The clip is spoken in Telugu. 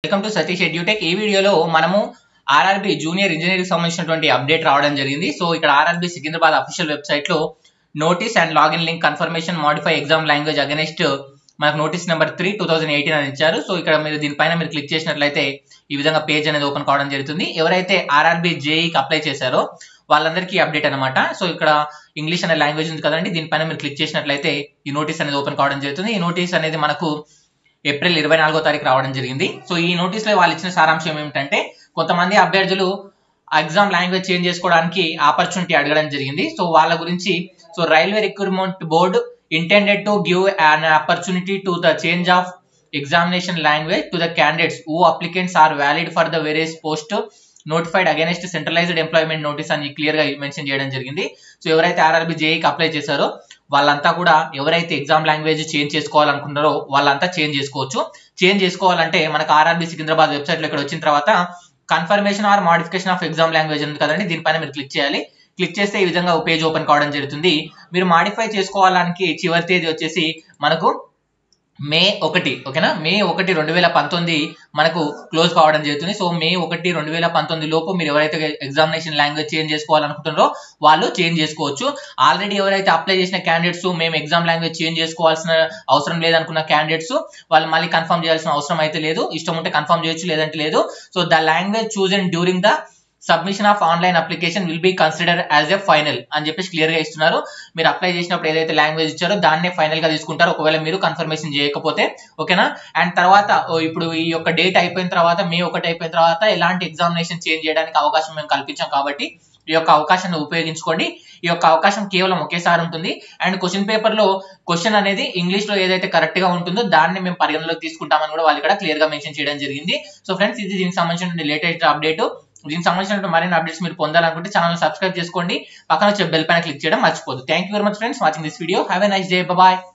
వెల్కమ్ టు సతీష్ ఎడ్యూటెక్ ఈ వీడియోలో మనము ఆర్ఆర్బి జూనియర్ ఇంజనీరింగ్ సంబంధించినటువంటి అప్డేట్ రావడం జరిగింది సో ఇక్కడ ఆర్ఆర్బి సికింద్రాబాద్ అఫీషియల్ వెబ్సైట్ లో notice and login link confirmation modify exam language against మనకు notice number three two thousand eighteen అని ఇచ్చారు సో ఇక్కడ మీరు దీనిపైన మీరు క్లిక్ చేసినట్లయితే ఈ విధంగా పేజ్ అనేది ఓపెన్ కావడం జరుగుతుంది ఎవరైతే ఆర్ఆర్బి జేఈకి అప్లై చేశారో వాళ్ళందరికీ అప్డేట్ అనమాట సో ఇక్కడ ఇంగ్లీష్ అనే లాంగ్వేజ్ ఉంది కదండి దీనిపైన మీరు క్లిక్ చేసినట్లయితే ఈ నోటీస్ అనేది ఓపెన్ కావడం జరుగుతుంది ఈ నోటీస్ అనేది మనకు ఏప్రిల్ ఇరవై నాలుగో తారీఖు రావడం జరిగింది సో ఈ నోటీస్ లో వాళ్ళు ఇచ్చిన సారాంశం ఏమిటంటే కొంతమంది అభ్యర్థులు ఎగ్జామ్ లాంగ్వేజ్ చేంజ్ చేసుకోవడానికి ఆపర్చునిటీ అడగడం జరిగింది సో వాళ్ళ గురించి so railway recruitment board intended to give an opportunity to the change of examination language to the candidates who applicants are valid for the various post notified against centralized employment notice అని క్లియర్ గా మెన్షన్ చేయడం జరిగింది సో ఎవరైతే ఆర్ఆర్బి జేఈకి అప్లై చేశారో వాళ్ళంతా కూడా ఎవరైతే ఎగ్జామ్ లాంగ్వేజ్ చేంజ్ చేసుకోవాలనుకుంటారో వాళ్ళంతా చేంజ్ చేసుకోవచ్చు చేంజ్ చేసుకోవాలంటే మనకు ఆర్ఆర్బి సికింద్రాబాద్ వెబ్సైట్ లో ఇక్కడ వచ్చిన తర్వాత confirmation or modification of exam language ఉంది కదండి దీనిపైన మీరు క్లిక్ చేయాలి క్లిక్ చేస్తే ఈ విధంగా పేజ్ ఓపెన్ కావడం జరుగుతుంది మీరు మాడిఫై చేసుకోవడానికి చివరి తేదీ వచ్చేసి మనకు మే ఒకటి ఓకేనా మే ఒకటి రెండు వేల పంతొమ్మిది మనకు క్లోజ్ కావడం జరుగుతుంది సో మే ఒకటి రెండు వేల పంతొమ్మిది లోపు మీరు ఎవరైతే ఎగ్జామినేషన్ లాంగ్వేజ్ చేంజ్ చేసుకోవాలనుకుంటున్నారో వాళ్ళు చేంజ్ చేసుకోవచ్చు ఆల్రెడీ ఎవరైతే అప్లై చేసిన క్యాండిడేట్స్ మేము ఎగ్జామ్ లాంగ్వేజ్ చేంజ్ చేసుకోవాల్సిన అవసరం లేదనుకున్న క్యాండిడేట్స్ వాళ్ళు మళ్ళీ కన్ఫర్మ్ చేయాల్సిన అవసరం అయితే లేదు ఇష్టం ఉంటే కన్ఫర్మ్ చేయొచ్చు లేదంటే లేదు so the language choose and during the submission of online application will be consider as a final అని చెప్పేసి క్లియర్ గా ఇస్తున్నారు మీరు అప్లై చేసినప్పుడు ఏదైతే లాంగ్వేజ్ ఇచ్చారో దాన్నే ఫైనల్ గా తీసుకుంటారు ఒకవేళ మీరు కన్ఫర్మేషన్ చేయకపోతే ఓకేనా అండ్ తర్వాత ఇప్పుడు ఈ యొక్క డేట్ అయిపోయిన తర్వాత మే ఒకటి అయిపోయిన తర్వాత ఎలాంటి ఎగ్జామినేషన్ చేంజ్ చేయడానికి అవకాశం మేము కల్పించాం కాబట్టి ఈ యొక్క అవకాశాన్ని ఉపయోగించుకోండి ఈ యొక్క అవకాశం కేవలం ఒకేసారి ఉంటుంది అండ్ క్వశ్చన్ పేపర్ లో క్వశ్చన్ అనేది ఇంగ్లీష్ లో ఏదైతే కరెక్ట్ గా ఉంటుందో దాన్ని మేము పరిగణలోకి తీసుకుంటామని కూడా వాళ్ళు ఇక్కడ క్లియర్ గా మెన్షన్ చేయడం జరిగింది సో ఫ్రెండ్స్ ఇది దీనికి సంబంధించిన లేటెస్ట్ అప్డేట్ దీనికి సంబంధించిన మరిన్ని అప్డేట్స్ మీరు పొందాలనుకుంటే ఛానల్ సబ్స్క్రైబ్ చేసుకోండి పక్కన వచ్చే బెల్ పైన క్లిక్ చేయడం మర్చిపోదు thank you very much friends watching this video have a nice day bye